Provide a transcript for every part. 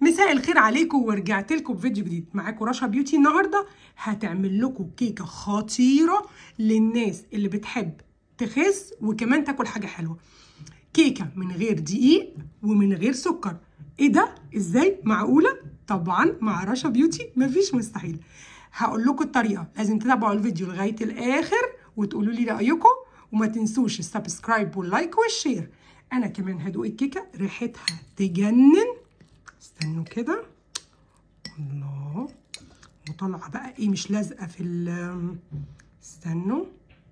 مساء الخير عليكم ورجعت لكم بفيديو جديد معاكم رشا بيوتي النهارده هتعمل لكم كيكه خطيره للناس اللي بتحب تخس وكمان تاكل حاجه حلوه كيكه من غير دقيق ومن غير سكر ايه ده ازاي معقوله طبعا مع رشا بيوتي مفيش مستحيل هقول لكم الطريقه لازم تتابعوا الفيديو لغايه الاخر وتقولوا لي رايكم وما تنسوش السبسكرايب واللايك والشير انا كمان هدوق الكيكه ريحتها تجنن استنوا كده الله وطالعه بقى ايه مش لازقه في ال استنوا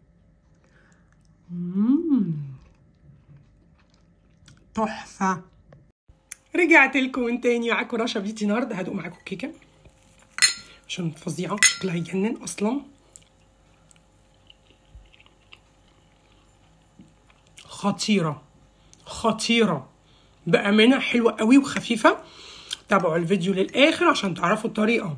مم. تحفه رجعت لكم تاني معاكم رشا بيتي النهارده هدوق معاكم كيكه عشان فظيعه شكلها يجنن اصلا خطيره خطيره بامانه حلوه قوي وخفيفه تابعوا الفيديو للاخر عشان تعرفوا الطريقه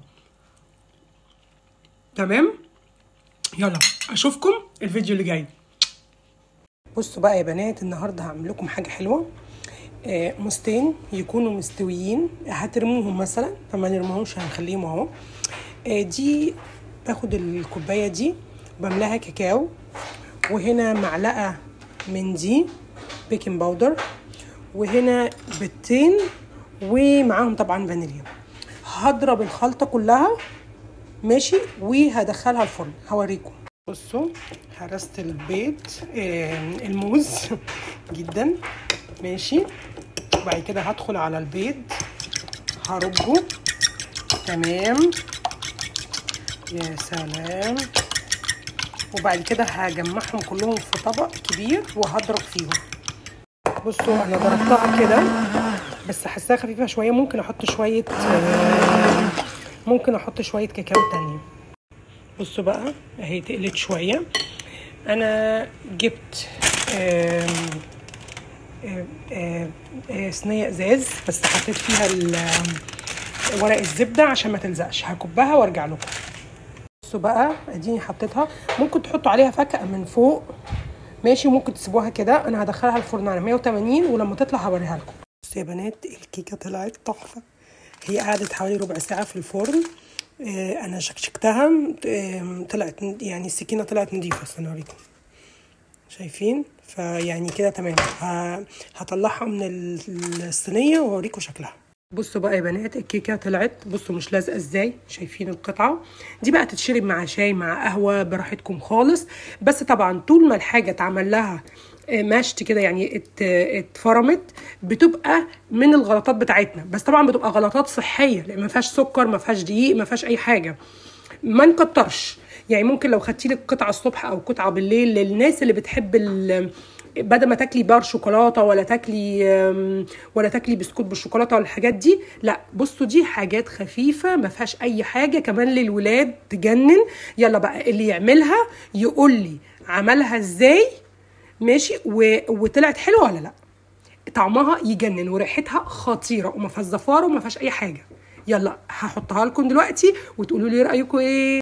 تمام يلا اشوفكم الفيديو اللي جاي بصوا بقى يا بنات النهارده هعمل لكم حاجه حلوه آه مستين يكونوا مستويين هترموهم مثلا فما نرموهمش هنخليهم اهو آه دي باخد الكوبايه دي بملاها كاكاو وهنا معلقه من دي بيكنج باودر وهنا بيضتين ومعاهم طبعا فانيليا هضرب الخلطه كلها ماشي وهدخلها الفرن هوريكم بصوا هرست البيض آه الموز جدا ماشي وبعد كده هدخل على البيض هربه تمام يا سلام وبعد كده هجمعهم كلهم في طبق كبير وهضرب فيهم بصوا انا ضربتها كده بس حاساها خفيفه شويه ممكن احط شويه ممكن احط شويه كاكاو تانية بصوا بقى اهي تقلت شويه انا جبت آم آم آم صينيه ازاز بس حطيت فيها ورق الزبده عشان ما تلزقش هكبها وارجع لكم بصوا بقى اديني حطيتها ممكن تحطوا عليها فكه من فوق ماشي ممكن تسيبوها كده انا هدخلها الفرن على 180 ولما تطلع هوريها لكم بصوا يا بنات الكيكه طلعت تحفه هي قعدت حوالي ربع ساعه في الفرن آه انا شكشكتها آه طلعت يعني السكينه طلعت نظيفه استنى اوريكم شايفين فيعني كده تمام هطلعها من الصينيه واوريكم شكلها بصوا بقى يا بنات الكيكه طلعت بصوا مش لازقه ازاي شايفين القطعه دي بقى تتشرب مع شاي مع قهوه براحتكم خالص بس طبعا طول ما الحاجه اتعمل لها مشت كده يعني اتفرمت بتبقى من الغلطات بتاعتنا بس طبعا بتبقى غلطات صحيه لان ما فيهاش سكر ما فيهاش دقيق ما فيهاش اي حاجه ما نكترش يعني ممكن لو خدتي لك قطعه الصبح او قطعه بالليل للناس اللي بتحب بدل ما تاكلي بار شوكولاته ولا تاكلي ولا تاكلي بسكوت بالشوكولاته ولا الحاجات دي لا بصوا دي حاجات خفيفه ما فيهاش اي حاجه كمان للولاد تجنن يلا بقى اللي يعملها يقول لي عملها ازاي ماشي و... وطلعت حلوه ولا لا طعمها يجنن وريحتها خطيره وما فيهاش زفاره وما فيهاش اي حاجه يلا هحطها لكم دلوقتي وتقولوا لي رايكم ايه